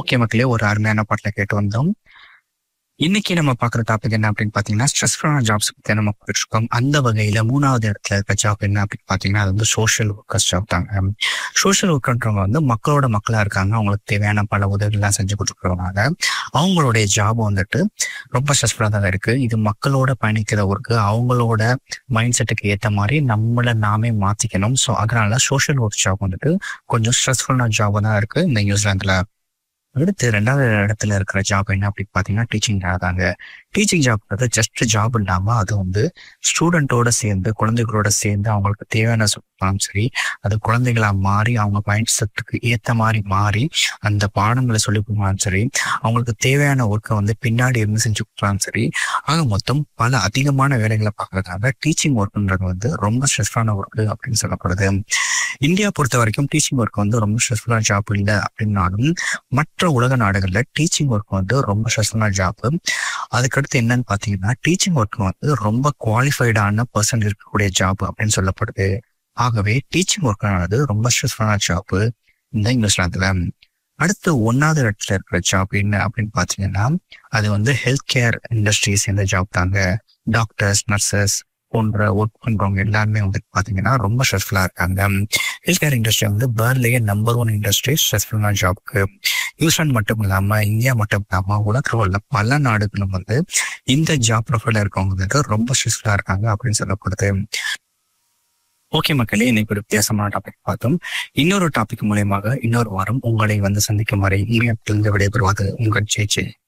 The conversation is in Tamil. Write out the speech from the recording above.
ஓகே மக்களே ஒரு அருமையான பாட்டில் கேட்டு வந்தோம் இன்னைக்கு நம்ம பார்க்குற டாபிக் என்ன அப்படின்னு பார்த்தீங்கன்னா ஸ்ட்ரெஸ்ஃபுல்லான ஜாப்ஸ் பற்றி நம்ம பார்த்துட்டு இருக்கோம் அந்த வகையில் மூணாவது இடத்துல இருக்க ஜாப் என்ன அப்படின்னு பார்த்தீங்கன்னா அது வந்து சோஷியல் ஒர்க்கர்ஸ் ஜாப் தாங்க சோஷியல் ஒர்க்கர்ன்றவங்க வந்து மக்களோட மக்களாக இருக்காங்க அவங்களுக்கு தேவையான பல உதவிகள்லாம் செஞ்சு கொடுத்துருக்கறவங்க அவங்களுடைய ஜாப் வந்துட்டு ரொம்ப ஸ்ட்ரெஸ்ஃபுல்லாக தான் இருக்கு இது மக்களோட பயணிக்கிற ஒர்க்கு அவங்களோட மைண்ட் செட்டுக்கு ஏற்ற மாதிரி நம்மளை நாமே மாற்றிக்கணும் ஸோ அதனால சோஷியல் ஒர்க் ஜாப் வந்துட்டு கொஞ்சம் ஸ்ட்ரெஸ்ஃபுல்லான ஜாப் தான் இருக்கு இந்த நியூசிலாந்தில் அடுத்து ரெண்டாவது இடத்துல இருக்கிற ஜாப் என்ன அப்படின்னு பார்த்தீங்கன்னா டீச்சிங் தாங்க டீச்சிங் ஜாப்ன்றது ஜஸ்ட் ஜாப் இல்லாமல் அது வந்து ஸ்டூடெண்ட்டோட சேர்ந்து குழந்தைகளோட சேர்ந்து அவங்களுக்கு தேவையான சொல்லலாம் சரி அது குழந்தைகளா மாறி அவங்க மைண்ட் செட்டுக்கு ஏற்ற மாதிரி மாறி அந்த பாடங்களை சொல்லி கொடுக்கலாம் சரி அவங்களுக்கு தேவையான ஒர்க்கை வந்து பின்னாடி இருந்து செஞ்சு கொடுக்கலாம் சரி ஆக மொத்தம் பல அதிகமான வேலைகளை பார்க்கறதால டீச்சிங் ஒர்க்குன்றது வந்து ரொம்ப ஸ்ட்ரெஸ்ஃபுல்லான ஒர்க்கு அப்படின்னு சொல்லப்படுது இந்தியா பொறுத்த வரைக்கும் டீச்சிங் ஒர்க் வந்து ரொம்ப ஸ்ட்ரெஸ்ஃபுல்லான ஜாப் இல்லை அப்படின்னாலும் மற்ற உலக நாடுகளில் டீச்சிங் ஒர்க் வந்து ரொம்ப ஸ்ட்ரெஸ்ஃபுல்லான ஜாப் அதுக்கடுத்து என்னன்னு பார்த்தீங்கன்னா டீச்சிங் ஒர்க் வந்து ரொம்ப குவாலிஃபைடான பர்சன் இருக்கக்கூடிய ஜாப் அப்படின்னு சொல்லப்படுது ஆகவே டீச்சிங் ஒர்க்கானது ரொம்ப ஸ்ட்ரெஸ்ஃபுல்லான ஜாப் இந்த நியூசிலாந்துல அடுத்து ஒன்னாவது இடத்துல இருக்கிற ஜாப் என்ன அப்படின்னு பார்த்தீங்கன்னா அது வந்து ஹெல்த் கேர் இண்டஸ்ட்ரி சேர்ந்த ஜாப் தாங்க டாக்டர்ஸ் நர்சஸ் போன்ற ஒர்க் பண்றவங்க எல்லாருமே வந்து பாத்தீங்கன்னா ரொம்ப ஸ்ட்ரெஸ்ஃபுல்லா இருக்காங்க ஹெல்த் கேர் இண்டஸ்ட்ரி வந்து பேர்லயே நம்பர் ஒன் இண்டஸ்ட்ரி ஸ்ட்ரெஸ்ஃபுல்லான ஜாப்க்கு நியூசிலாந்து மட்டும் இல்லாம இந்தியா மட்டும் இல்லாம உலகத்தில் உள்ள பல நாடுகளும் வந்து இந்த ஜாப் ப்ரொஃபைல இருக்கவங்க வந்து ரொம்ப ஸ்ட்ரெஸ்ஃபுல்லா இருக்காங்க அப்படின்னு சொல்லப்படுது ஓகே மக்களே இன்னைக்கு ஒரு வித்தியாசமான டாபிக் பார்த்தோம் இன்னொரு டாபிக் மூலியமாக இன்னொரு வாரம் உங்களை வந்து சந்திக்கும் வரை இணையத்திலிருந்து விடைபெறுவது உங்கள் ஜெய் ஜெய்